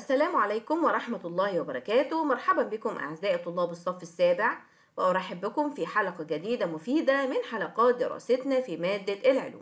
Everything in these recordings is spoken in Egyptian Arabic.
السلام عليكم ورحمة الله وبركاته مرحبا بكم أعزائي طلاب الصف السابع وأرحب بكم في حلقة جديدة مفيدة من حلقات دراستنا في مادة العلوم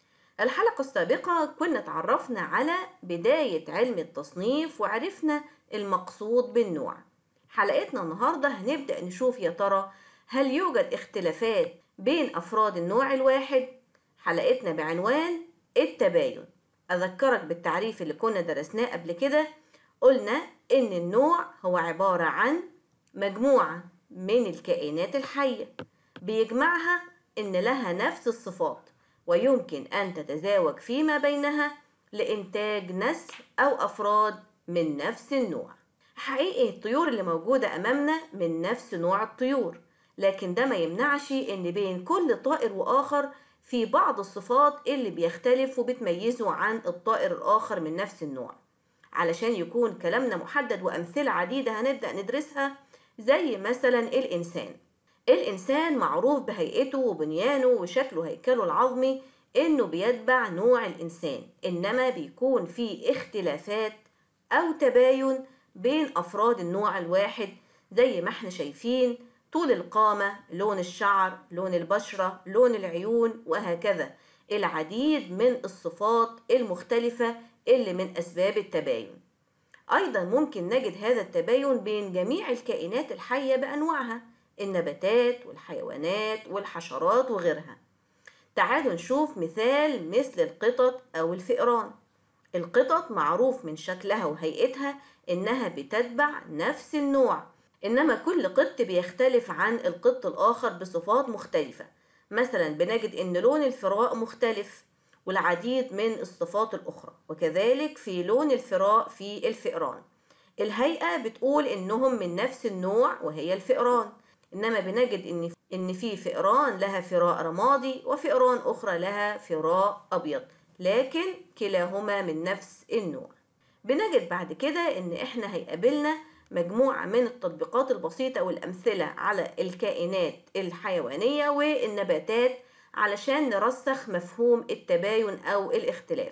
الحلقة السابقة كنا تعرفنا على بداية علم التصنيف وعرفنا المقصود بالنوع حلقتنا النهاردة هنبدأ نشوف يا ترى هل يوجد اختلافات بين أفراد النوع الواحد حلقتنا بعنوان التباين أذكرك بالتعريف اللي كنا درسناه قبل كده قلنا إن النوع هو عبارة عن مجموعة من الكائنات الحية بيجمعها إن لها نفس الصفات ويمكن أن تتزاوج فيما بينها لإنتاج نسل أو أفراد من نفس النوع حقيقي الطيور اللي موجودة أمامنا من نفس نوع الطيور لكن ده ما يمنعش إن بين كل طائر وآخر في بعض الصفات اللي بيختلف وبتميزه عن الطائر الآخر من نفس النوع علشان يكون كلامنا محدد وأمثلة عديدة هنبدأ ندرسها زي مثلا الإنسان الإنسان معروف بهيئته وبنيانه وشكله هيكله العظمي إنه بيتبع نوع الإنسان إنما بيكون في اختلافات أو تباين بين أفراد النوع الواحد زي ما احنا شايفين طول القامة لون الشعر لون البشرة لون العيون وهكذا العديد من الصفات المختلفة اللي من أسباب التباين أيضا ممكن نجد هذا التباين بين جميع الكائنات الحية بأنواعها النباتات والحيوانات والحشرات وغيرها تعالوا نشوف مثال مثل القطط أو الفئران القطط معروف من شكلها وهيئتها إنها بتتبع نفس النوع إنما كل قط بيختلف عن القط الآخر بصفات مختلفة مثلا بنجد إن لون الفراء مختلف والعديد من الصفات الأخرى وكذلك في لون الفراء في الفئران الهيئة بتقول إنهم من نفس النوع وهي الفئران إنما بنجد إن إن في فئران لها فراء رمادي وفئران أخرى لها فراء أبيض لكن كلاهما من نفس النوع بنجد بعد كده إن إحنا هيقابلنا مجموعة من التطبيقات البسيطة والأمثلة على الكائنات الحيوانية والنباتات علشان نرسخ مفهوم التباين أو الاختلاف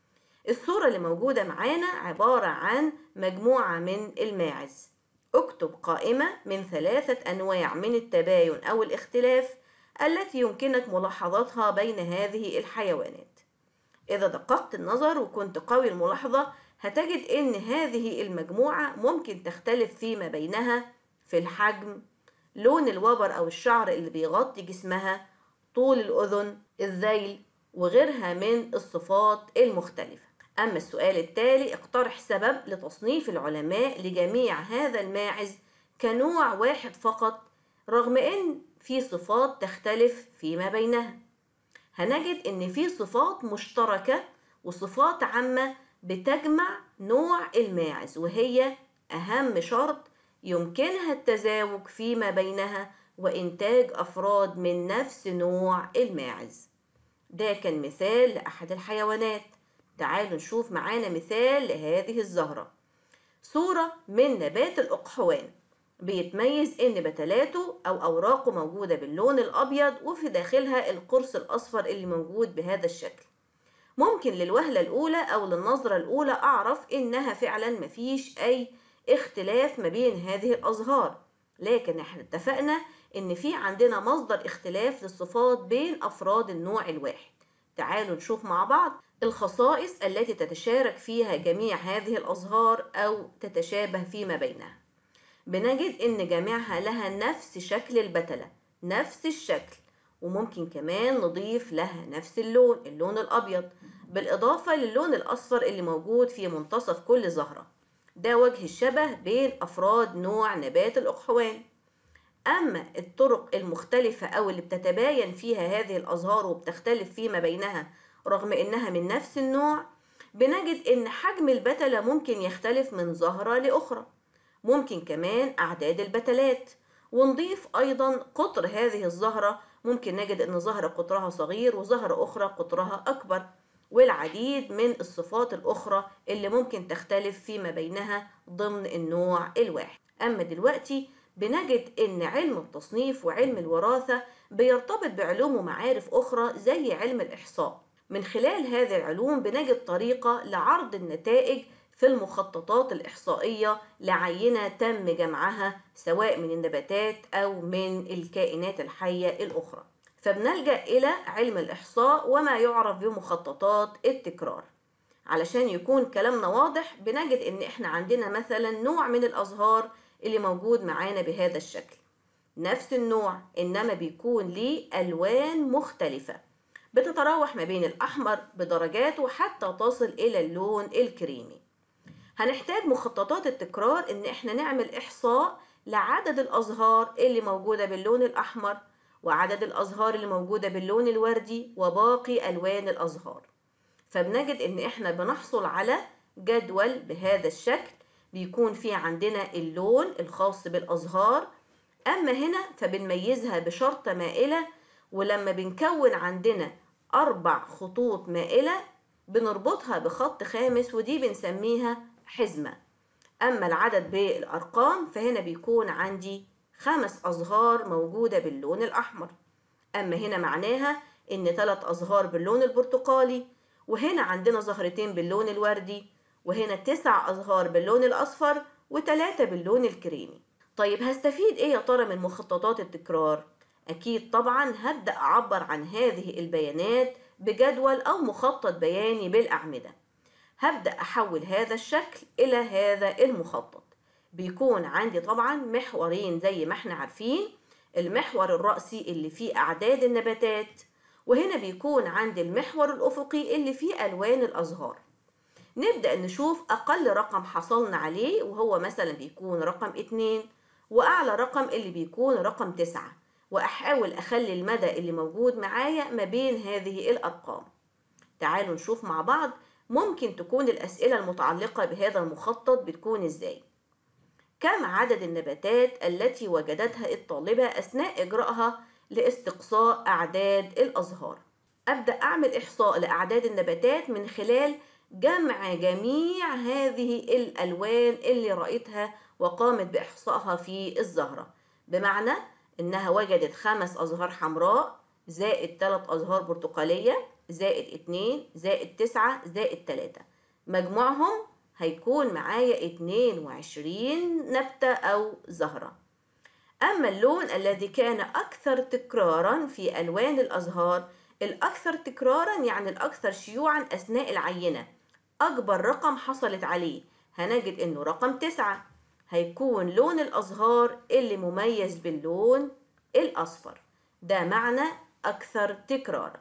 الصورة اللي موجودة معانا عبارة عن مجموعة من الماعز اكتب قائمة من ثلاثة أنواع من التباين أو الاختلاف التي يمكنك ملاحظتها بين هذه الحيوانات إذا دققت النظر وكنت قوي الملاحظة هتجد إن هذه المجموعة ممكن تختلف فيما بينها في الحجم لون الوبر أو الشعر اللي بيغطي جسمها طول الأذن الذيل وغيرها من الصفات المختلفة أما السؤال التالي اقترح سبب لتصنيف العلماء لجميع هذا الماعز كنوع واحد فقط رغم أن في صفات تختلف فيما بينها هنجد أن في صفات مشتركة وصفات عامة بتجمع نوع الماعز وهي أهم شرط يمكنها التزاوج فيما بينها وإنتاج أفراد من نفس نوع الماعز ده كان مثال لأحد الحيوانات تعالوا نشوف معانا مثال لهذه الزهرة صورة من نبات الأقحوان بيتميز إن بتلاته أو أوراقه موجودة باللون الأبيض وفي داخلها القرص الأصفر اللي موجود بهذا الشكل ممكن للوهلة الأولى أو للنظرة الأولى أعرف إنها فعلا مفيش أي اختلاف ما بين هذه الأزهار لكن احنا اتفقنا إن في عندنا مصدر اختلاف للصفات بين أفراد النوع الواحد تعالوا نشوف مع بعض الخصائص التي تتشارك فيها جميع هذه الأزهار أو تتشابه فيما بينها بنجد إن جميعها لها نفس شكل البتلة نفس الشكل وممكن كمان نضيف لها نفس اللون اللون الأبيض بالإضافة للون الأصفر اللي موجود في منتصف كل زهرة ده وجه الشبه بين أفراد نوع نبات الأقحوان أما الطرق المختلفة أو اللي بتتباين فيها هذه الأزهار وبتختلف فيما بينها رغم إنها من نفس النوع بنجد إن حجم البتلة ممكن يختلف من زهرة لأخرى ممكن كمان أعداد البتلات ونضيف أيضا قطر هذه الزهرة ممكن نجد أن زهرة قطرها صغير وزهرة أخرى قطرها أكبر والعديد من الصفات الأخرى اللي ممكن تختلف فيما بينها ضمن النوع الواحد أما دلوقتي بنجد إن علم التصنيف وعلم الوراثة بيرتبط بعلوم ومعارف أخرى زي علم الإحصاء من خلال هذه العلوم بنجد طريقة لعرض النتائج في المخططات الإحصائية لعينة تم جمعها سواء من النباتات أو من الكائنات الحية الأخرى فبنلجأ إلى علم الإحصاء وما يعرف بمخططات التكرار علشان يكون كلامنا واضح بنجد إن إحنا عندنا مثلا نوع من الأزهار اللي موجود معانا بهذا الشكل نفس النوع إنما بيكون ليه ألوان مختلفة بتتراوح ما بين الأحمر بدرجاته حتى تصل إلى اللون الكريمي هنحتاج مخططات التكرار إن إحنا نعمل إحصاء لعدد الأزهار اللي موجودة باللون الأحمر وعدد الأزهار اللي موجودة باللون الوردي وباقي ألوان الأزهار فبنجد إن إحنا بنحصل على جدول بهذا الشكل بيكون فيه عندنا اللون الخاص بالأزهار أما هنا فبنميزها بشرطة مائلة ولما بنكون عندنا أربع خطوط مائلة بنربطها بخط خامس ودي بنسميها حزمة أما العدد بالأرقام فهنا بيكون عندي خمس أزهار موجودة باللون الأحمر أما هنا معناها إن ثلاث أزهار باللون البرتقالي وهنا عندنا زهرتين باللون الوردي وهنا تسع أزهار باللون الأصفر وتلاتة باللون الكريمي طيب هستفيد إيه يا ترى من مخططات التكرار؟ أكيد طبعا هبدأ أعبر عن هذه البيانات بجدول أو مخطط بياني بالأعمدة هبدأ أحول هذا الشكل إلى هذا المخطط بيكون عندي طبعا محورين زي ما احنا عارفين المحور الرأسي اللي فيه أعداد النباتات وهنا بيكون عندي المحور الأفقي اللي فيه ألوان الأزهار نبدأ نشوف أقل رقم حصلنا عليه وهو مثلا بيكون رقم اتنين وأعلى رقم اللي بيكون رقم تسعة وأحاول أخلي المدى اللي موجود معايا ما بين هذه الأرقام تعالوا نشوف مع بعض ممكن تكون الأسئلة المتعلقة بهذا المخطط بتكون إزاي كم عدد النباتات التي وجدتها الطالبة أثناء إجرائها لاستقصاء أعداد الأزهار أبدأ أعمل إحصاء لأعداد النباتات من خلال جمع جميع هذه الألوان اللي رأيتها وقامت بإحصائها في الزهرة بمعنى إنها وجدت خمس أزهار حمراء زائد ثلاث أزهار برتقالية زائد اتنين زائد تسعة زائد تلاتة مجموعهم هيكون معايا اتنين وعشرين نبتة أو زهرة أما اللون الذي كان أكثر تكرارا في ألوان الأزهار الأكثر تكرارا يعني الأكثر شيوعا أثناء العينة أكبر رقم حصلت عليه هنجد إنه رقم تسعة هيكون لون الأزهار اللي مميز باللون الأصفر ده معنى أكثر تكرارا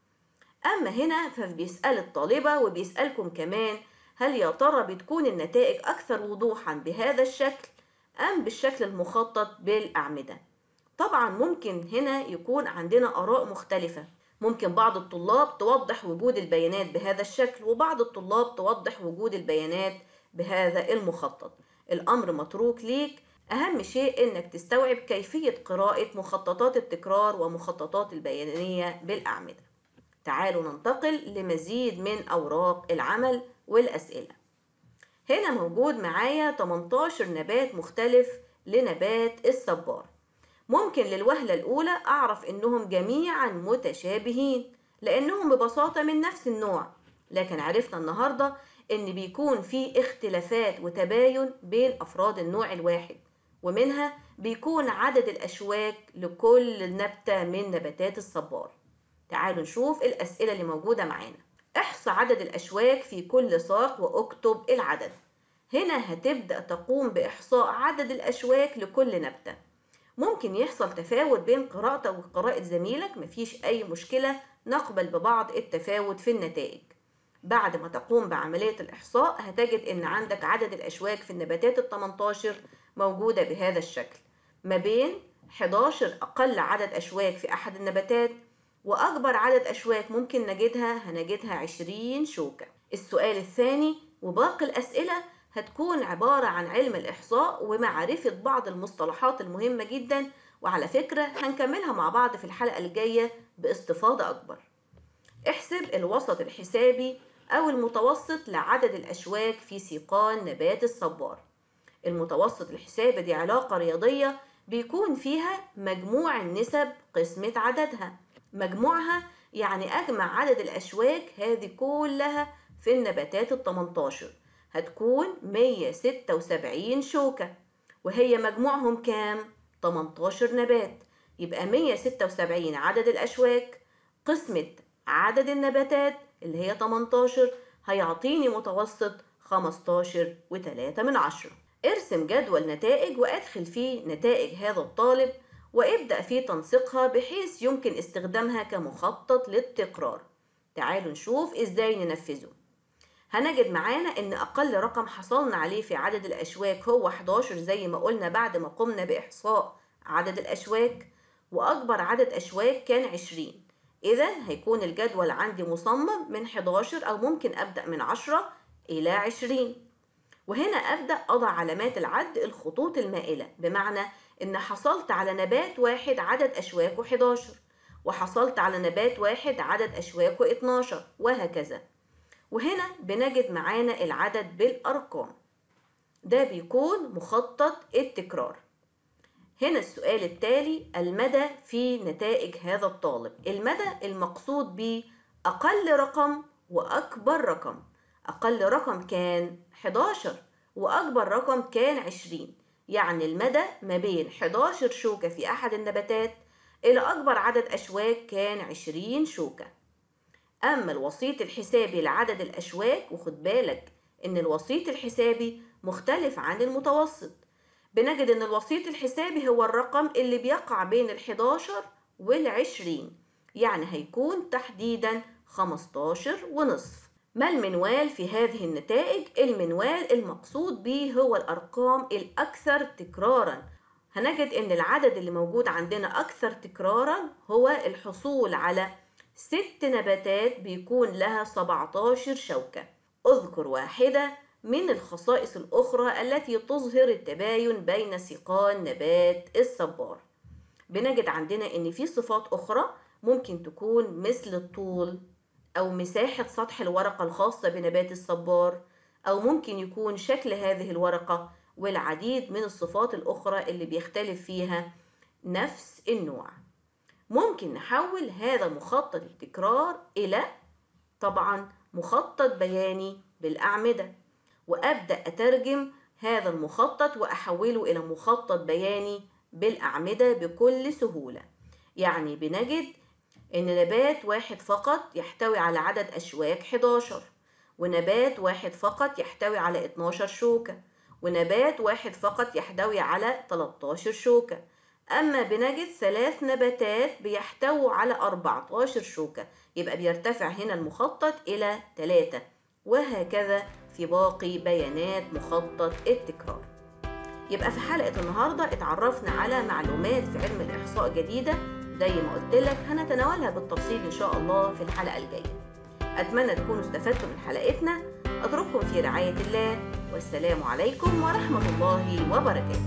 أما هنا فبيسأل الطالبة وبيسألكم كمان هل يا ترى بتكون النتائج أكثر وضوحا بهذا الشكل أم بالشكل المخطط بالأعمدة طبعا ممكن هنا يكون عندنا آراء مختلفة ممكن بعض الطلاب توضح وجود البيانات بهذا الشكل وبعض الطلاب توضح وجود البيانات بهذا المخطط الأمر متروك ليك أهم شيء إنك تستوعب كيفية قراءة مخططات التكرار ومخططات البيانية بالأعمدة تعالوا ننتقل لمزيد من أوراق العمل والأسئلة هنا موجود معايا 18 نبات مختلف لنبات الصبار ممكن للوهلة الأولى أعرف إنهم جميعا متشابهين لأنهم ببساطة من نفس النوع لكن عرفنا النهاردة إن بيكون في اختلافات وتباين بين أفراد النوع الواحد ومنها بيكون عدد الأشواك لكل نبتة من نباتات الصبار تعالوا نشوف الأسئلة اللي موجودة معانا احص عدد الأشواك في كل ساق واكتب العدد هنا هتبدأ تقوم بإحصاء عدد الأشواك لكل نبتة ممكن يحصل تفاوت بين قراءتك وقراءة زميلك مفيش أي مشكلة نقبل ببعض التفاوت في النتائج بعد ما تقوم بعملية الإحصاء هتجد إن عندك عدد الأشواك في النباتات ال 18 موجودة بهذا الشكل ما بين 11 أقل عدد أشواك في أحد النباتات وأكبر عدد أشواك ممكن نجدها هنجدها 20 شوكة السؤال الثاني وباقي الأسئلة هتكون عبارة عن علم الإحصاء ومعرفة بعض المصطلحات المهمة جدا وعلى فكرة هنكملها مع بعض في الحلقة الجاية باستفاضة أكبر احسب الوسط الحسابي أو المتوسط لعدد الأشواك في سيقان نبات الصبار المتوسط الحسابي دي علاقة رياضية بيكون فيها مجموع النسب قسمة عددها مجموعها يعني أجمع عدد الأشواك هذه كلها في النباتات ال 18 هتكون 176 شوكة وهي مجموعهم كام؟ 18 نبات يبقى 176 عدد الأشواك قسمة عدد النباتات اللي هي 18 هيعطيني متوسط 15 و3 من عشرة ارسم جدول نتائج وادخل فيه نتائج هذا الطالب وابدأ في تنسيقها بحيث يمكن استخدامها كمخطط للتكرار تعالوا نشوف ازاي ننفذه هنجد معانا ان اقل رقم حصلنا عليه في عدد الاشواك هو 11 زي ما قلنا بعد ما قمنا باحصاء عدد الاشواك واكبر عدد اشواك كان 20 اذا هيكون الجدول عندي مصمم من 11 او ممكن ابدا من 10 الى 20 وهنا ابدا اضع علامات العد الخطوط المائله بمعنى ان حصلت على نبات واحد عدد اشواكه 11 وحصلت على نبات واحد عدد اشواكه 12 وهكذا وهنا بنجد معانا العدد بالأرقام ده بيكون مخطط التكرار هنا السؤال التالي المدى في نتائج هذا الطالب المدى المقصود به أقل رقم وأكبر رقم أقل رقم كان 11 وأكبر رقم كان 20 يعني المدى ما بين 11 شوكة في أحد النباتات إلى أكبر عدد أشواك كان 20 شوكة أما الوسيط الحسابي لعدد الأشواك وخد بالك إن الوسيط الحسابي مختلف عن المتوسط بنجد إن الوسيط الحسابي هو الرقم اللي بيقع بين الحداشر والعشرين يعني هيكون تحديدا خمستاشر ونصف ما المنوال في هذه النتائج؟ المنوال المقصود به هو الأرقام الأكثر تكرارا هنجد إن العدد اللي موجود عندنا أكثر تكرارا هو الحصول على ست نباتات بيكون لها 17 شوكة اذكر واحدة من الخصائص الأخرى التي تظهر التباين بين سيقان نبات الصبار بنجد عندنا إن في صفات أخرى ممكن تكون مثل الطول أو مساحة سطح الورقة الخاصة بنبات الصبار أو ممكن يكون شكل هذه الورقة والعديد من الصفات الأخرى اللي بيختلف فيها نفس النوع ممكن نحول هذا مخطط التكرار إلى طبعا مخطط بياني بالأعمدة وأبدأ أترجم هذا المخطط وأحوله إلى مخطط بياني بالأعمدة بكل سهولة يعني بنجد إن نبات واحد فقط يحتوي على عدد أشواك 11 ونبات واحد فقط يحتوي على 12 شوكة ونبات واحد فقط يحتوي على 13 شوكة أما بنجد ثلاث نباتات بيحتووا على 14 شوكة يبقى بيرتفع هنا المخطط إلى 3 وهكذا في باقي بيانات مخطط التكرار يبقى في حلقة النهاردة اتعرفنا على معلومات في علم الإحصاء جديدة زي ما قلت لك هنتناولها بالتفصيل إن شاء الله في الحلقة الجاية أتمنى تكونوا استفدتوا من حلقتنا أترككم في رعاية الله والسلام عليكم ورحمة الله وبركاته